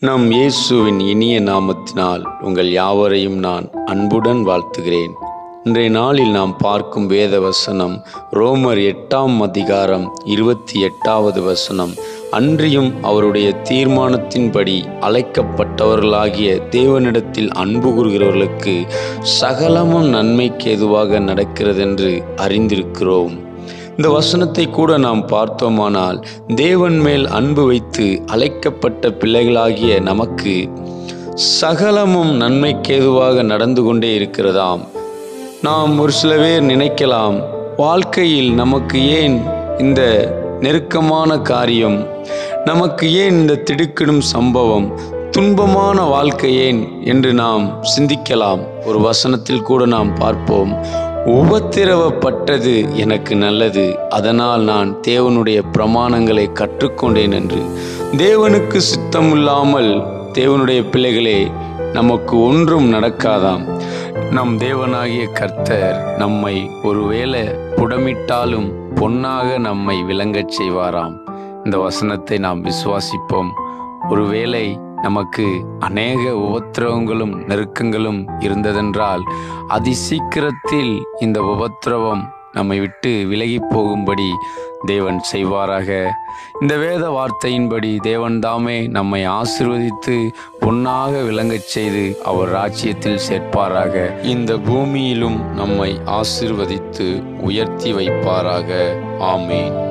நம் இயேசுவின் இனிய நாமத்தினால் உங்கள் யாவரையும் நான் அன்புடன் வாழ்த்துகிறேன் இன்றைய நாளில் நாம் பார்க்கும் வேத வசனம் ரோமர் எட்டாம் அதிகாரம் இருபத்தி எட்டாவது வசனம் அன்றியும் அவருடைய தீர்மானத்தின்படி அழைக்கப்பட்டவர்களாகிய தேவனிடத்தில் அன்பு கூறுகிறவர்களுக்கு சகலமும் நன்மைக்கு எதுவாக நடக்கிறதென்று அறிந்திருக்கிறோம் இந்த வசனத்தை கூட நாம் பார்த்தோமானால் தேவன் மேல் அன்பு வைத்து அழைக்கப்பட்ட பிள்ளைகளாகிய நமக்கு சகலமும் நன்மைக்கேதுவாக நடந்து கொண்டே இருக்கிறதாம் நாம் ஒரு சில பேர் நினைக்கலாம் வாழ்க்கையில் நமக்கு ஏன் இந்த நெருக்கமான காரியம் நமக்கு ஏன் இந்த திடுக்கிடும் சம்பவம் துன்பமான வாழ்க்கை ஏன் என்று நாம் சிந்திக்கலாம் ஒரு வசனத்தில் கூட நாம் பார்ப்போம் உபத்திரவப்பட்டது எனக்கு நல்லது அதனால் நான் தேவனுடைய பிரமாணங்களை கற்றுக்கொண்டேன் என்று தேவனுக்கு சித்தமில்லாமல் தேவனுடைய பிள்ளைகளே நமக்கு ஒன்றும் நடக்காதாம் நம் தேவனாகிய கர்த்தர் நம்மை ஒருவேளை புடமிட்டாலும் பொன்னாக நம்மை விளங்கச் செய்வாராம் இந்த வசனத்தை நாம் விசுவாசிப்போம் ஒருவேளை நமக்கு அநேக உபத்திரவங்களும் நெருக்கங்களும் இருந்ததென்றால் அதி சீக்கிரத்தில் இந்த உபத்திரவம் நம்மை விட்டு விலகி போகும்படி தேவன் செய்வாராக இந்த வேத வார்த்தையின்படி தேவன் தாமே நம்மை ஆசிர்வதித்து பொன்னாக விளங்கச் செய்து அவர் ராஜ்யத்தில் சேர்ப்பாராக இந்த பூமியிலும் நம்மை ஆசிர்வதித்து உயர்த்தி வைப்பாராக ஆமேன்